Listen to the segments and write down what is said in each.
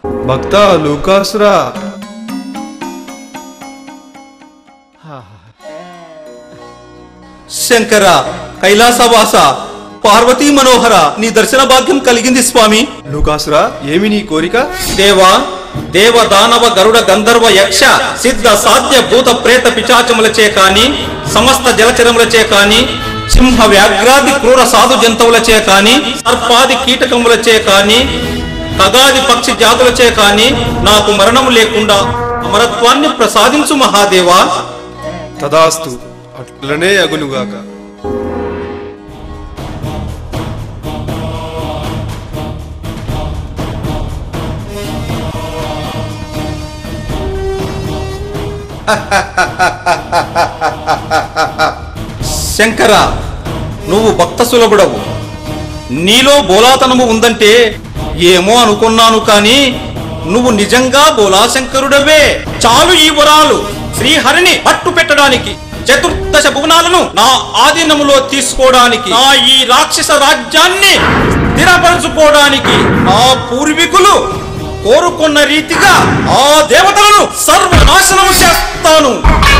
భక్త లూకాసురా శంకర కైలాసవాస పార్వతీ మనోహర నీ దర్శన భాగ్యం కలిగింది స్వామి లూకాసురా ఏమి నీ కోరిక దేవా దేవ దానవ గరుడ గంధర్వ యక్ష సిద్ధ సాధ్య భూత ప్రేత పిచాచములచే కాని సమస్త జలచరములచే కాని సింహ వ్యాఘ్రాది క్రూర సాధు జంతువులచే కాని సర్పాది కీటకములచే కాని ఖగాది పక్షి జాతులచే కాని నాకు మరణము లేకుండా అమరత్వాన్ని ప్రసాదించు మహాదేవా తదాస్తు అట్లనే అగునుగాక శంకర నువ్వు భక్త సులభుడవు నీలో బోలాతనము ఉందంటే ఏమో అనుకున్నాను కాని నువ్వు నిజంగా బోలాశంకరుడవే చాలు ఈ వరాలు శ్రీహరిని పట్టు పెట్టడానికి చతుర్దశ భువనాలను నా ఆధీనములో తీసుకోవడానికి నా ఈ రాక్షస రాజ్యాన్ని స్థిరపరచుకోవడానికి నా పూర్వీకులు కోరుకున్న రీతిగా ఆ దేవతలను సర్వనాశనం చేస్తాను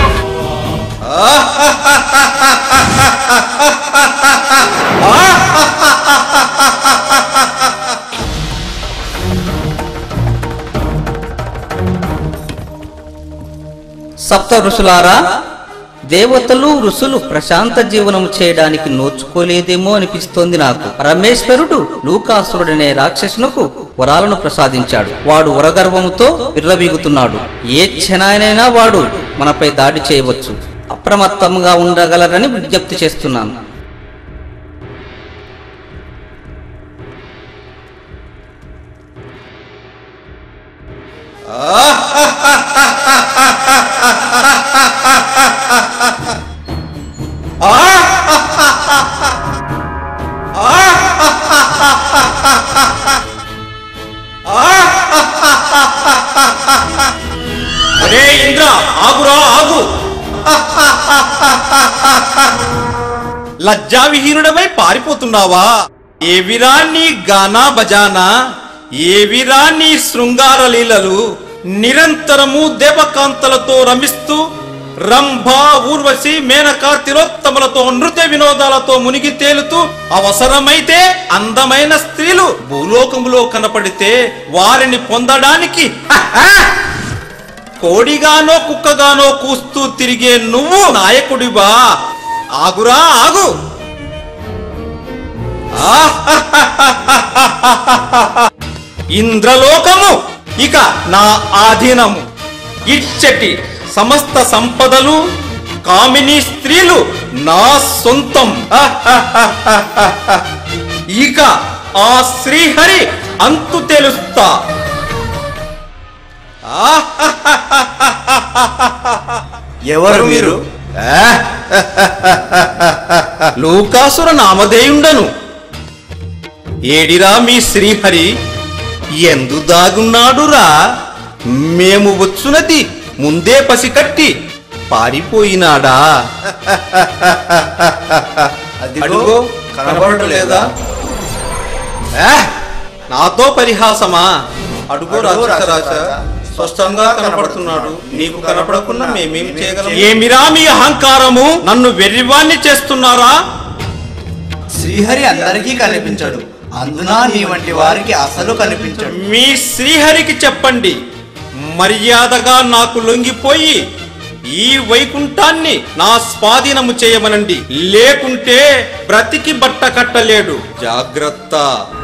సప్త ఋషులారా దేవతలు ఋషులు ప్రశాంత జీవనం చేయడానికి నోచుకోలేదేమో అనిపిస్తోంది నాకు పరమేశ్వరుడు లూకాసురుడనే రాక్షసునకు వరాలను ప్రసాదించాడు వాడు వరగర్వముతో విర్రవీగుతున్నాడు ఏ క్షణానైనా వాడు మనపై దాడి చేయవచ్చు అప్రమత్తంగా ఉండగలరని విజ్ఞప్తి చేస్తున్నాను అరే ఇంద్ర ఆగురా ఆగు లజ్జావిహీనుడమై పారిపోతున్నావా ఏవిరా నీ గానా బజానా ఏవిరా నీ శృంగార లీలలు నిరంతరము దేవకాంతలతో రమిస్తూ రంభ ఊర్వశి మేనక తిలోత్తములతో నృత్య వినోదాలతో మునిగి తేలుతూ అవసరమైతే అందమైన స్త్రీలు భూలోకములో కనపడితే వారిని పొందడానికి కోడిగానో కుక్కగానో కూస్తూ తిరిగే నువ్వు నాయకుడివా ఆగురా ఆగు ఇంద్రలోకము ఇక నా ఆధీనము ఇచ్చటి సమస్త సంపదలు కామిని స్త్రీలు నా సొంతం ఇక ఆ శ్రీహరి అంతు తెలుస్తా ఎవరు మీరు లూకాసుర నామధేయుండను ఏడిరా మీ శ్రీహరి ఎందు దాగున్నాడురా మేము వచ్చునది ముందే పసికట్టి పారిపోయినాడా అదిగో కనబడలేదా ఏ, నాతో పరిహాసమా అడుగో రాజ స్పష్టంగా కనపడుతున్నాడు నీకు కనపడకుండా మేమేం చేయగలం ఏమిరా మీ అహంకారము నన్ను వెర్రివాణ్ణి చేస్తున్నారా శ్రీహరి అందరికీ కనిపించడు అందున నీ వంటి వారికి అసలు కనిపించడు మీ శ్రీహరికి చెప్పండి మర్యాదగా నాకు లొంగిపోయి ఈ వైకుంఠాన్ని నా స్వాధీనము చేయమనండి లేకుంటే బ్రతికి బట్ట కట్టలేడు జాగ్రత్త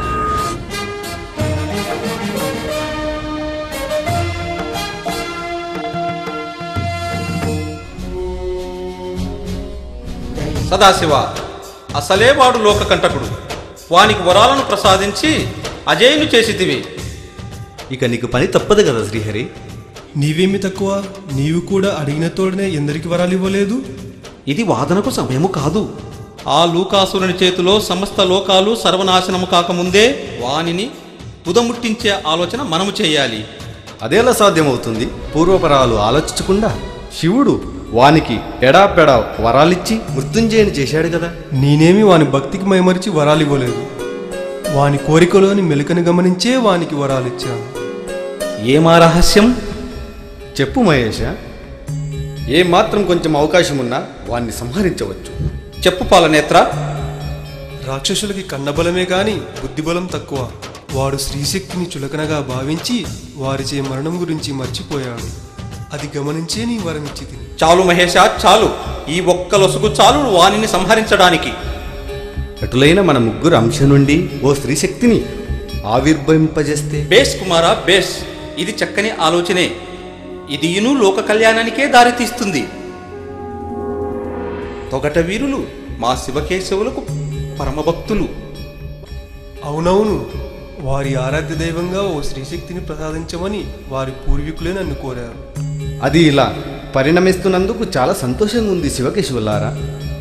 సదాశివ అసలే వాడు లోకకంటకుడు వానికి వరాలను ప్రసాదించి అజేయును చేసితివి ఇక నీకు పని తప్పదు కదా శ్రీహరి నీవేమి తక్కువ నీవు కూడా అడిగిన తోడనే ఎందరికి వరాలు ఇవ్వలేదు ఇది వాదనకు సమయము కాదు ఆ లూకాసురుని చేతిలో సమస్త లోకాలు సర్వనాశనము కాకముందే వానిని తుదముట్టించే ఆలోచన మనము చేయాలి అదేలా సాధ్యమవుతుంది పూర్వపరాలు ఆలోచించకుండా శివుడు వానికి ఎడాపెడా వరాలిచ్చి మృత్యుంజయని చేశాడు కదా నేనేమి వాని భక్తికి మైమరిచి వరాలు ఇవ్వలేదు వాని కోరికలోని మెలకని గమనించే వానికి వరాలు ఇచ్చాను ఏమా రహస్యం చెప్పు మహేష ఏ మాత్రం కొంచెం అవకాశం ఉన్నా వాణ్ణి సంహరించవచ్చు చెప్పు పాలనేత్ర రాక్షసులకి కన్నబలమే గాని బుద్ధిబలం తక్కువ వాడు స్త్రీశక్తిని చులకనగా భావించి వారిచే మరణం గురించి మర్చిపోయాడు అది గమనించే నీ వరమిచ్చి తిని చాలు మహేష చాలు ఈ ఒక్క లొసుగు చాలు వానిని సంహరించడానికి అటులైన మన ముగ్గురు అంశ నుండి ఓ స్త్రీ శక్తిని ఆవిర్భవింపజేస్తే బేస్ కుమారా బేస్ ఇది చక్కని ఆలోచనే ఇది ఇను లోక కళ్యాణానికే దారితీస్తుంది తొగట వీరులు మా శివకేశవులకు పరమభక్తులు అవునవును వారి ఆరాధ్య దైవంగా ఓ స్త్రీశక్తిని ప్రసాదించమని వారి పూర్వీకులే నన్ను కోరారు అది ఇలా పరిణమిస్తున్నందుకు చాలా సంతోషంగా ఉంది శివకేశవులారా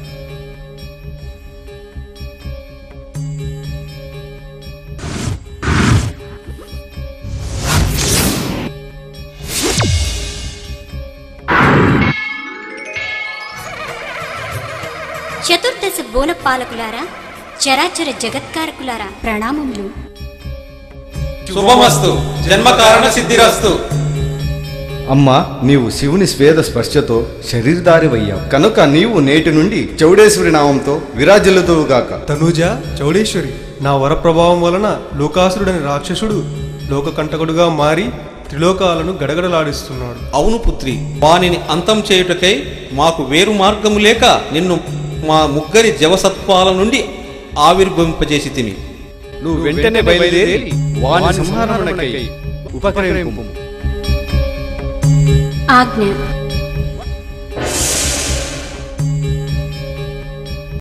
చతుర్దశ బోనపాలకులారా చరాచర జగత్కారకులారా ప్రణామములు శుభమస్తు జన్మ కారణ సిద్ధిరస్తు అమ్మా నీవు శివుని స్వేద స్పర్శతో శరీరధారివయ్యావు కనుక నీవు నేటి నుండి చౌడేశ్వరి నామంతో విరాజిల్లుదువుగాక తనూజ చౌడేశ్వరి నా వర ప్రభావం వలన లోకాసురుడని రాక్షసుడు లోకకంటకుడుగా మారి త్రిలోకాలను గడగడలాడిస్తున్నాడు అవును పుత్రి వానిని అంతం చేయుటకై మాకు వేరు మార్గము లేక నిన్ను మా ముగ్గురి జవసత్వాల నుండి ఆవిర్భవింపజేసి తిని నువ్వు వెంటనే బయలుదేరి వాని సంహరణకై ఉపకరింపు ఆజ్ఞ